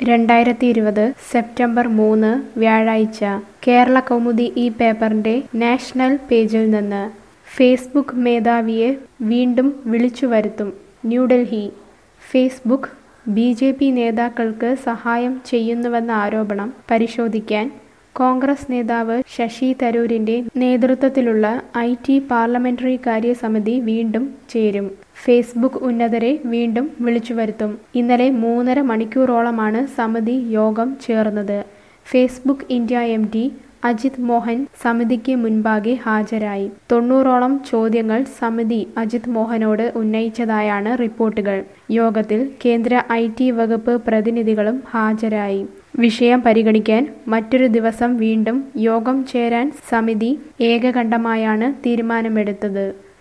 രണ്ടായിരത്തി ഇരുപത് സെപ്റ്റംബർ മൂന്ന് വ്യാഴാഴ്ച കേരള കൗമുദി ഈ പേപ്പറിന്റെ നാഷണൽ പേജിൽ നിന്ന് ഫേസ്ബുക്ക് മേധാവിയെ വീണ്ടും വിളിച്ചു വരുത്തും New Delhi Facebook B J P നേതാക്കൾക്ക് സഹായം ചെയ്യുന്നുവെന്ന ആരോപണം പരിശോധിക്കാൻ കോൺഗ്രസ് നേതാവ് ശശി തരൂരിന്റെ നേതൃത്വത്തിലുള്ള ഐ ടി പാർലമെന്ററി കാര്യ സമിതി വീണ്ടും ചേരും ഫേസ്ബുക്ക് ഉന്നതരെ വീണ്ടും വിളിച്ചു വരുത്തും ഇന്നലെ മൂന്നര മണിക്കൂറോളമാണ് സമിതി യോഗം ചേർന്നത് Facebook India M D Ajit Mohan സമിതിക്ക് മുൻപാകെ ഹാജരായി തൊണ്ണൂറോളം ചോദ്യങ്ങൾ സമിതി അജിത് മോഹനോട് ഉന്നയിച്ചതായാണ് റിപ്പോർട്ടുകൾ യോഗത്തിൽ കേന്ദ്ര ഐ ടി വകുപ്പ് പ്രതിനിധികളും ഹാജരായി വിഷയം പരിഗണിക്കാൻ മറ്റൊരു ദിവസം വീണ്ടും യോഗം ചേരാൻ സമിതി ഏകകണ്ഠമായാണ് തീരുമാനമെടുത്തത്